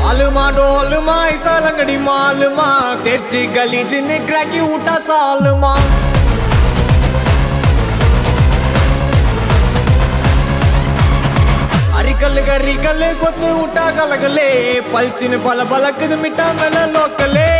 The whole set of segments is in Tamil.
आलमा डोलमा ऐसा लंगड़ी मालमा तेची गली जिन क्रैकी उठा सालमा అరికల్ గరికల్ కొత్త ఉటా కలగలే పల్చిన పల బలకదు మిఠా మెల లోకలే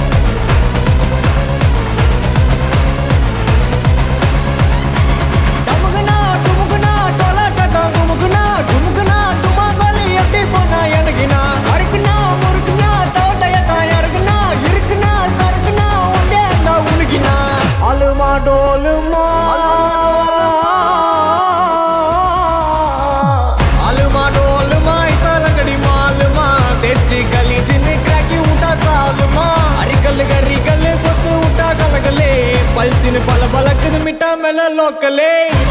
டமுகுனா, டுமுகுனா, டொலாட்டடா, குமுகுனா, டுமுகுனா, டுமாங்கோலி எப்படி போனா எனக்குனா? அறுக்குனா, முறுக்குனா, தோட்டையத்தா இறக்குனா, இருக்குனா, சறுக்குனா, உண்டே அந்த உனக்கினா. அலுமா டோலுமா आलमा डोलमा ऐसा लंगड़ी मालमा तेची गली जिन क्रैकी उठा सालमा अरिकल गरिकल కొత్త ఉటా కలగలే పల్చిన పల బలకదు మిఠా మెల లోకలే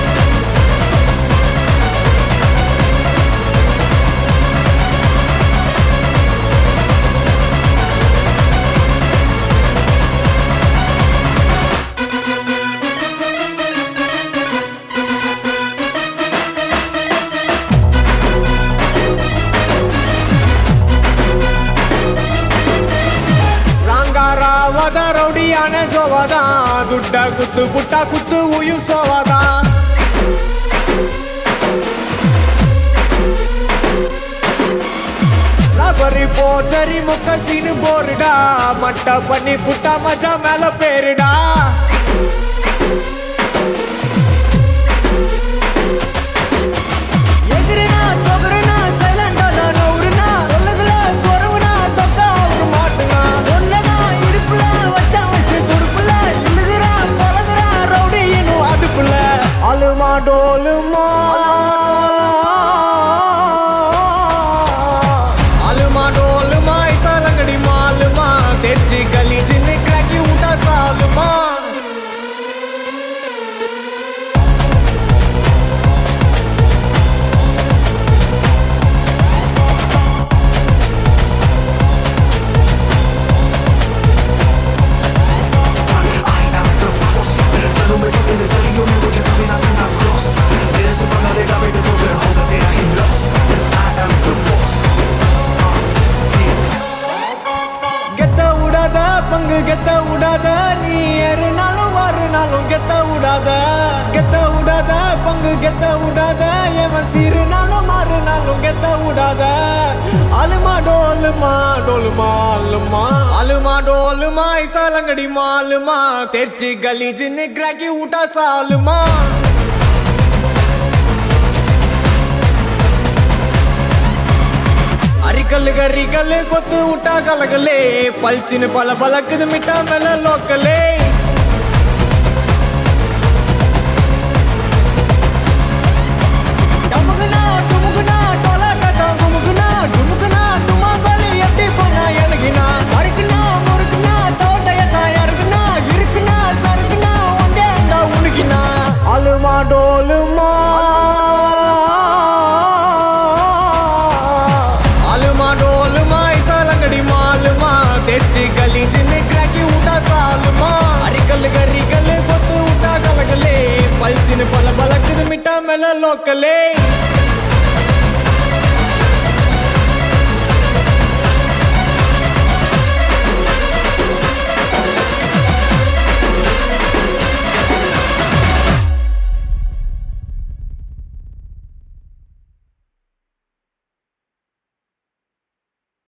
ರಂಗಾರಾವದ ರೌಡಿಯಾನೆ ಜೋವದ ದುಡ್ಡ ಕುತ್ತು ಪುಟ್ಟ ಕುತ್ತು ಉಯಿಸೋವದ ரபரி போச்சரி முக்க சீனு போருடா மட்ட பண்ணி புட்டா மஜா மேல பேருடா எதிரினா தொகுருனா சைலண்டா நவுருனா சொல்லுதுல சொரவுனா தொக்கா ஒரு மாட்டுனா ஒன்னதா இடுப்புல வச்சா வச்சு துடுப்புல இழுகுறா பழகுறா ரவுடி இன்னும் அதுக்குள்ள அலுமா டோலுமா அலுமா டோலுமா ஐசா லங்கடி மாலுமா தெச்சி கலி ஜின்னு கிராக்கி உண்டா சாலுமா கெத்த விடாத பங்கு கெத்த விடாத நீ ஏறுனாலும் வாருனாலும் கெத்த விடாத கெத்த விடாத பங்கு கெத்த விடாத எவன் சீருனாலும் மாறுனாலும் கெத்த விடாத அலுமா டோலுமா டோலுமா அலுமா அலுமா டோலுமா ஐசாலங்கடி மாலுமா தெச்சி கலி ஜின்னு கிராக்கி ஊட்டா சாலுமா అరికల్ గరికల్ కొత్త ఉట్టా కలగలే పల్చిన పల బలకదు మిఠా మెల లోకలే டமுகுனா, டுமுகுனா, டொலாட்டடா, குமுகுனா, டுமுகுனா, டுமாங்கோலி எப்படி போனா எனக்குனா? அறுக்குனா, முறுக்குனா, தோட்டையத்தா இறக்குனா, இருக்குனா, சறுக்குனா, உண்டே அந்த உனக்கினா. அலுமா டோலுமா ஆலுமா டோலுமா ஐசா லங்கடி மாலுமா தெச்சி கலி ஜின்னு கிராக்கி உண்டா சாலுமா அரிக்கல் கரிக்கல் கொத்து உட்டா கலகலே பல்ச்சின்னு பல பலக்குது மிட்டா மேல லோக்கலே